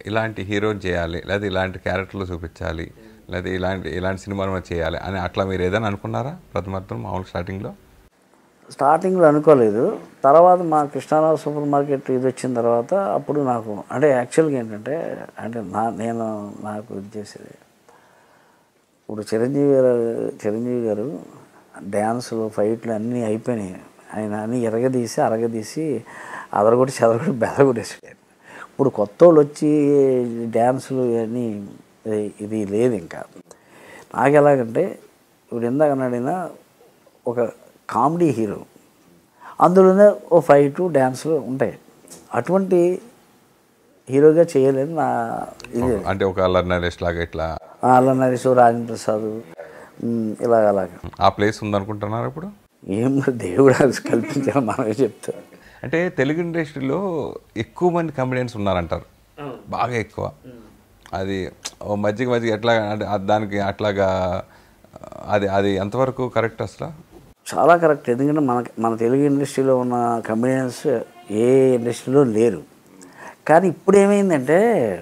ఇలాంటి హీరో చేయాలి లేదా ఇలాంటి క్యారెక్టర్లు చూపించాలి లేదా ఇలాంటి ఇలాంటి సినిమాలు మనం చేయాలి అని అట్లా మీరు ఏదైనా అనుకున్నారా ప్రథమార్థం మామూలు స్టార్టింగ్లో స్టార్టింగ్లో అనుకోలేదు తర్వాత మా కృష్ణారావు సూపర్ మార్కెట్ ఇది వచ్చిన తర్వాత అప్పుడు నాకు అంటే యాక్చువల్గా ఏంటంటే అంటే నా నేను నాకు ఇది చేసేది ఇప్పుడు చిరంజీవి గారు చిరంజీవి గారు డ్యాన్సులు ఫైట్లు అన్నీ అయిపోయినాయి ఆయన అన్నీ ఎరగదీసి అరగదీసి అదరగొట్టి చెదరగొట్టి బెదరగొట్టేసాడు ఇప్పుడు కొత్త వాళ్ళు వచ్చి డ్యాన్సులు ఇవన్నీ ఇది- ఇది లేదు ఇంకా నాకు ఎలాగంటే ఇప్పుడు ఇందాక అడిగిన ఒక కామెడీ హీరో అందులోనే ఓ ఫైట్ డ్యాన్సులు ఉంటాయి అటువంటి హీరోగా చేయలేదు నా ఇది అంటే ఒక అల్లరి నరేష్ లాగా ఇట్లా అల్ల నరేష్ రాజేంద్ర ప్రసాద్ ఉమ్, ఇలాగ అలాగ ఆ ప్లేస్ ఉందనుకుంటున్నారు ఇప్పుడు ఏం దేవుడు అది కల్పించాలి మనమే చెప్తాం అంటే తెలుగు ఇండస్ట్రీలో ఎక్కువ మంది కమెడియన్స్ ఉన్నారంటారు బాగా ఎక్కువ అది ఓ మధ్యకి మధ్యకి ఎట్లా అంటే ఆ దానికి అట్లాగా అది అది ఎంతవరకు కరెక్ట్ అసలు చాలా కరెక్ట్ ఎందుకంటే మన మన తెలుగు ఇండస్ట్రీలో ఉన్న కమెడియన్స్ ఏ ఇండస్ట్రీలో లేరు కానీ ఇప్పుడు ఏమైందంటే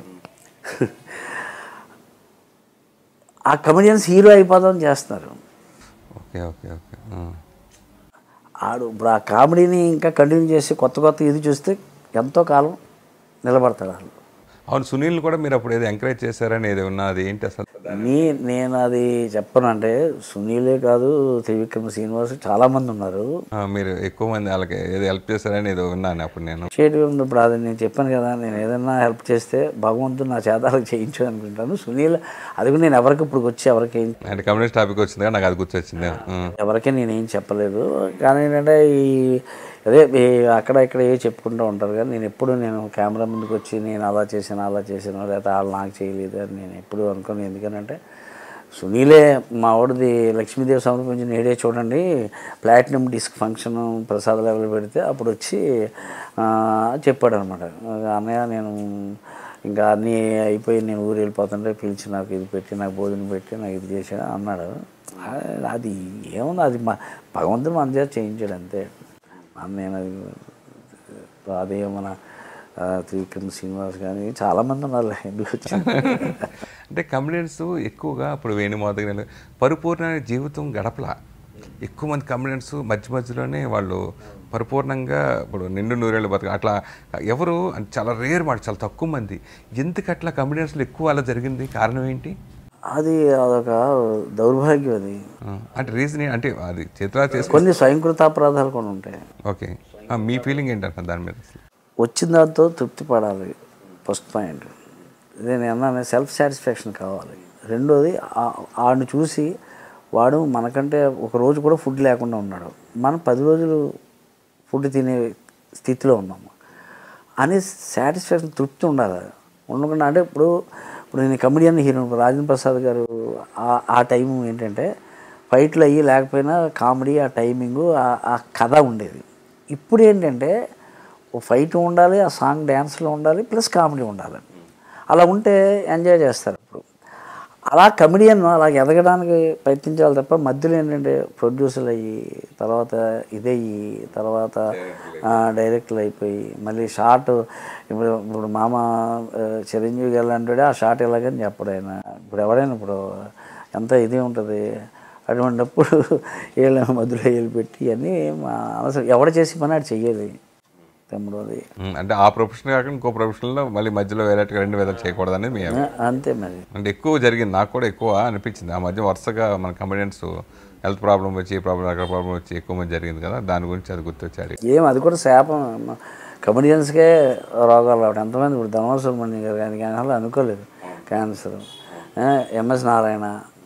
ఆ కమెడియన్స్ హీరో అయిపోదాం చేస్తున్నారు ఓకే ఓకే ఓకే ఆ. ఆడు ఇప్పుడు ఆ కామెడీని ఇంకా కంటిన్యూ చేసి కొత్త కొత్త ఇది చూస్తే ఎంతో కాలం నిలబడతాడు వాళ్ళు అవును సునీల్ కూడా మీరు అప్పుడు ఏదో ఎంకరేజ్ చేశారని ఏదో ఉన్నా అది ఏంటి అసలు నీ నేను అది చెప్పను అంటే సునీలే కాదు త్రివిక్రమ్ శ్రీనివాస్ చాలా మంది ఉన్నారు ఆ, మీరు ఎక్కువ మంది వాళ్ళకి ఏదో హెల్ప్ చేశారని ఏదో విన్నాను అప్పుడు నేను చేయడం ఉంది ఇప్పుడు అది నేను చెప్పాను కదా నేను ఏదైనా హెల్ప్ చేస్తే భగవంతుడు నా చేతాలకు చేయించు అనుకుంటాను సునీల్ అది కూడా నేను ఎవరికి ఇప్పుడు వచ్చి ఎవరికి ఏం- అంటే కమ్యూనిస్ట్ టాపిక్ వచ్చింది కదా నాకు అది గుర్తొచ్చింది ఆ. ఎవరికీ నేనేం చెప్పలేదు కానీ ఏంటంటే ఈ అదే ఈ అక్కడ ఇక్కడ ఏ చెప్పుకుంటూ ఉంటారు కానీ నేను ఎప్పుడు నేను కెమెరా ముందుకు వచ్చి నేను అలా చేశాను అలా చేశాను లేకపోతే వాళ్ళు నాకు చేయలేదు అని నేను ఎప్పుడు అనుకోను ఎందుకనంటే సునీలే మా వాడిది లక్ష్మీదేవి సమర్పించిన ఏడే చూడండి platinum disc function Prasad level పెడితే అప్పుడు వచ్చి ఆ, చెప్పాడు అనమాట అన్నయ్య నేను ఇంకా అన్నీ అయిపోయి నేను ఊరు వెళ్ళిపోతుంటే పిలిచి నాకు ఇది పెట్టి నాకు భోజనం పెట్టి నాకు ఇది చేశాడు అన్నాడు ఆ- అది ఏముంది అది మా భగవంతుడు మన చేత చేయించాడు అంతే మన నేను అది అదే మన ఆ, త్రివిక్రమ్ శ్రీనివాస్ కానీ చాలామంది ఉన్నారు ఎందుకు వచ్చింది అంటే కమెడియన్స్ ఎక్కువగా ఇప్పుడు వేణుమాధవ్ పరిపూర్ణ జీవితం గడపలా ఎక్కువ మంది కమెడియన్స్ మధ్య మధ్యలోనే వాళ్ళు పరిపూర్ణంగా ఇప్పుడు నిండు నూరేళ్ళు బతక అట్లా ఎవరు అంటే చాలా రేర్ మాట చాలా తక్కువ మంది ఎందుకు అట్లా కమెడియన్స్లో ఎక్కువ అలా జరిగింది కారణం ఏంటి అది అదొక దౌర్భాగ్యం అది ఆ, అంటే రీజన్ అంటే అది చిత్రా చేసి కొన్ని స్వయంకృతాపరాధాలు కూడా ఉంటాయి ఓకే ఆ, మీ ఫీలింగ్ ఏంటంటే దాని మీద వచ్చిన దాంతో తృప్తి పడాలి ఫస్ట్ పాయింట్ ఇదే నేను అన్నాను సెల్ఫ్ సాటిస్ఫాక్షన్ కావాలి రెండోది ఆ- ఆడిని చూసి వాడు మనకంటే ఒక రోజు కూడా ఫుడ్ లేకుండా ఉన్నాడు మనం పది రోజులు ఫుడ్ తినే స్థితిలో ఉన్నాము అనే సాటిస్ఫాక్షన్ తృప్తి ఉండాలి ఉండకుండా అంటే ఇప్పుడు ఇప్పుడు నేను కమెడియన్ హీరో రాజేంద్ర ప్రసాద్ గారు ఆ- ఆ టైం ఏంటంటే ఫైట్లు అయ్యి లేకపోయినా కామెడీ ఆ టైమింగు ఆ- ఆ కథ ఉండేది ఇప్పుడు ఏంటంటే ఓ ఫైట్ ఉండాలి ఆ సాంగ్ డ్యాన్స్లో ఉండాలి ప్లస్ కామెడీ ఉండాలి అలా ఉంటే ఎంజాయ్ చేస్తారు ఇప్పుడు అలా కమెడియన్ అలా ఎదగడానికి ప్రయత్నించాలి తప్ప మధ్యలో ఏంటంటే ప్రొడ్యూసర్లు అయ్యి తర్వాత ఇదయ్యి తర్వాత ఆ, డైరెక్టర్లు అయిపోయి మళ్ళీ షార్ట్ ఇప్పుడు ఇప్పుడు మామ ఆ, చిరంజీవి గారు అంటాడే ఆ షార్ట్ ఎలాగని చెప్పడు ఆయన ఇప్పుడు ఎవరైనా ఇప్పుడు ఎంత ఇది ఉంటుంది అటువంటిప్పుడు వీళ్ళ మధ్యలో వీళ్ళు పెట్టి అన్నీ మా అవసరం ఎవడ చేసి పని ఆడు చెయ్యాలి తమ్ముడు అది ఉమ్, అంటే ఆ ప్రొఫెషన్ కాకుండా ఇంకో ప్రొఫెషన్లో మళ్ళీ మధ్యలో వేరేట్టుగా రెండు విధాలు చేయకూడదు అనేది మీ ఆ, అంతే మరి అంటే ఎక్కువ జరిగింది నాకు కూడా ఎక్కువ అనిపించింది ఆ మధ్య వరుసగా మన కమెడియన్స్ హెల్త్ ప్రాబ్లం వచ్చి ప్రాబ్లం అక్కడ ప్రాబ్లం వచ్చి ఎక్కువ మంది జరిగింది కదా దాని గురించి అది గుర్తొచ్చారు ఏం అది కూడా శాపం కమెడియన్స్కే రోగాలు రావడం ఎంతమంది ఇప్పుడు ధనవర సుబ్రహ్మణ్యం గారు కానీ కానీ అసలు అనుకోలేదు క్యాన్సర్ ఎంఎస్ నారాయణ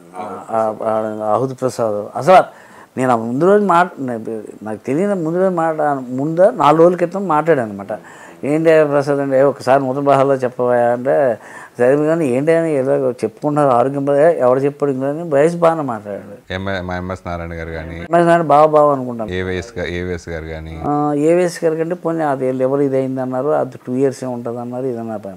ఆ, ఆ, ఆహుతి ప్రసాద్ అసలు నేను ఆ ముందు రోజు మాట నాకు తెలియని ముందు రోజు మాట ముందు నాలుగు రోజుల క్రితం మాట్లాడాను అనమాట ఏంటి ప్రసాద్ అంటే "ఏ, ఒకసారి నూతన భాషలో చెప్పవా అంటే సరే కానీ ఏంటి అని ఏదో చెప్పుకుంటారు ఆరోగ్యం బాగా ఎవరు చెప్పాడు ఇంకా అని వయసు బాగానే మాట్లాడాడు ఎంఏ మా ఎంఎస్ నారాయణ గారు కానీ ఎంఎస్ నారాయణ బాగా బాగా అనుకుంటాను ఏవిఎస్ గారు ఏవిఎస్ గారు కానీ ఏవిఎస్ గారి కంటే పోనీ అది లివర్ ఇది అయింది అన్నారు అది టూ ఇయర్స్ ఉంటుంది అన్నారు ఇది అన్నారు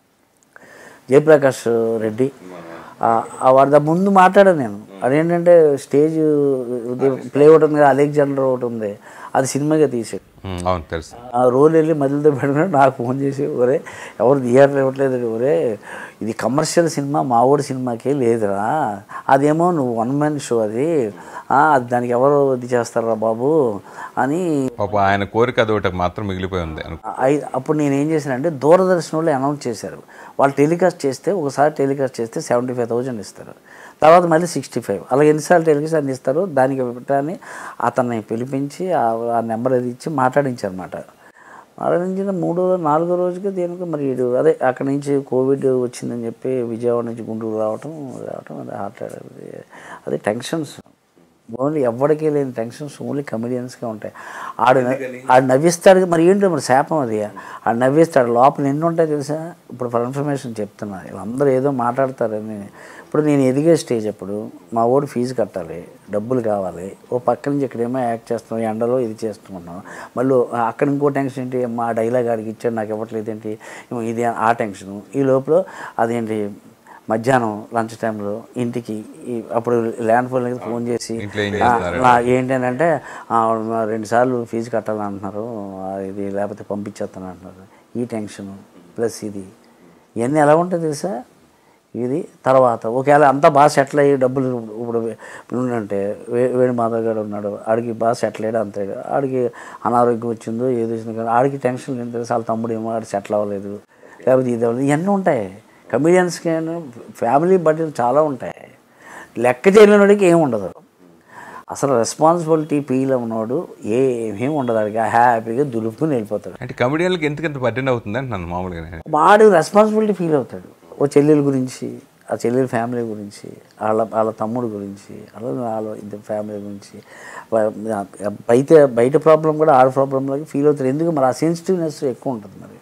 జయప్రకాష్ రెడ్డి ఆ- ఆ వాడి దా- ముందు మాట్లాడాను నేను అదేంటంటే స్టేజ్ ప్లే ఒకటి ఉంది కదా అలెగ్జాండర్ ఒకటి ఉంది అది సినిమాగా తీసాడు ఉమ్, అవును తెలుసు ఆ రోల్ వెళ్ళి మధ్యలో పెట్టుకుని నాకు ఫోన్ చేసి ఒరే ఎవరు థియేటర్ ఇవ్వట్లేదు ఒరే ఇది కమర్షియల్ సినిమా మా ఊడి సినిమాకే లేదురా అదేమో నువ్వు వన్ మ్యాన్ షో అది ఆ, అది దానికి ఎవరు ఇది చేస్తారా బాబు అని పాప ఆయన కోరిక అది ఒకటి మాత్రం మిగిలిపోయి ఉంది అనుకో ఐ- అప్పుడు నేను ఏం చేశానంటే దూరదర్శన్ వాళ్ళు అనౌన్స్ చేశారు వాళ్ళు టెలికాస్ట్ చేస్తే ఒకసారి టెలికాస్ట్ చేస్తే సెవెంటీ ఫైవ్ థౌజండ్ ఇస్తారు తర్వాత మళ్ళీ సిక్స్టీ ఫైవ్ అలాగే ఎన్నిసార్లు టెలికాస్ట్ అన్ని ఇస్తారు దానికి పెట్టని అతన్ని పిలిపించి ఆ ఆ నెంబర్ అది ఇచ్చి మాట్లాడించారన్నమాట మాట్లాడించిన మూడో నాలుగో రోజుకి దేనికి మరి వీడు అదే అక్కడి నుంచి కోవిడ్ వచ్చిందని చెప్పి విజయవాడ నుంచి గుంటూరు రావటం రావటం అది హార్ట్ అటాక్ అదే టెన్షన్స్ ఓన్లీ ఎవరికీ లేని టెన్షన్స్ ఓన్లీ కమెడియన్స్కే ఉంటాయి ఆడు ఆడు నవ్విస్తాడు మరి ఏంటో మరి శాపం అది ఆడు నవ్విస్తాడు లోపల ఎన్ని ఉంటాయి తెలుసా ఇప్పుడు ఫర్ ఇన్ఫర్మేషన్ చెప్తున్నా వీళ్ళందరూ ఏదో మాట్లాడతారని ఇప్పుడు నేను ఎదిగే స్టేజ్ అప్పుడు మా ఓడి ఫీజు కట్టాలి డబ్బులు కావాలి ఓ పక్క నుంచి ఇక్కడేమో యాక్ట్ చేస్తున్నాం ఎండలో ఇది చేస్తున్నాం మళ్ళీ అక్కడ ఇంకో టెన్షన్ ఏంటి మా డైలాగ్ ఆడికి ఇచ్చాడు నాకు ఇవ్వట్లేదు ఏంటి ఏమో ఇది ఆ టెన్షను ఈ లోపల అదేంటి మధ్యాహ్నం లంచ్ టైంలో ఇంటికి ఈ- అప్పుడు ల్యాండ్ ఫోన్ దగ్గర ఫోన్ చేసి ఇంట్లో ఏం "ఆ, చేస్తున్నారు?" నా ఏంటంటే "ఆ, రెండు సార్లు ఫీజు కట్టాలని అంటున్నారు ఆ, ఇది లేకపోతే పంపించేస్తాను అంటున్నారు ఈ టెన్షన్ ప్లస్ ఇది ఇవన్నీ ఎలా ఉంటాయి తెలుసా ఇది తర్వాత ఒకవేళ అంతా బాగా సెటిల్ అయ్యి డబ్బులు ఇప్పుడు ఉండంటే వే వేణు మాధవ్ గారు ఉన్నాడు ఆడికి బాగా సెటిల్ అయ్యాడు అంతే ఆడికి అనారోగ్యం వచ్చిందో ఏదో వచ్చిందో కానీ ఆడికి టెన్షన్ ఏం తెలుసు వాళ్ళ తమ్ముడు ఏమో ఆడు సెటిల్ అవ్వలేదు లేకపోతే ఇది అవ్వలేదు ఇవన్నీ ఉంటాయి కమీడియన్స్కి ఫ్యామిలీ బడ్జెట్ చాలా ఉంటాయి లెక్క చేయలేనివాడికి ఏం ఉండదు అసలు రెస్పాన్సిబిలిటీ ఫీల్ ఉన్నవాడు ఏమీ ఉండదు ఆడికి హ్యాపీగా దులుపుకుని వెళ్ళిపోతాడు అంటే కమెడియన్లకి ఎందుకు ఎంత బర్డెన్ అవుతుంది అంటున్నాను మామూలుగా వాడు రెస్పాన్సిబిలిటీ ఫీల్ అవుతాడు ఓ చెల్లెల గురించి ఆ చెల్లెల ఫ్యామిలీ గురించి వాళ్ళ వాళ్ళ తమ్ముడు గురించి వాళ్ళ వాళ్ళ ఇద్దరు ఫ్యామిలీ గురించి వా- బయట బయట ప్రాబ్లం కూడా ఆడ ప్రాబ్లంలోకి ఫీల్ అవుతారు ఎందుకు మరి ఆ సెన్సిటివ్నెస్ ఎక్కువ ఉంటుంది మరి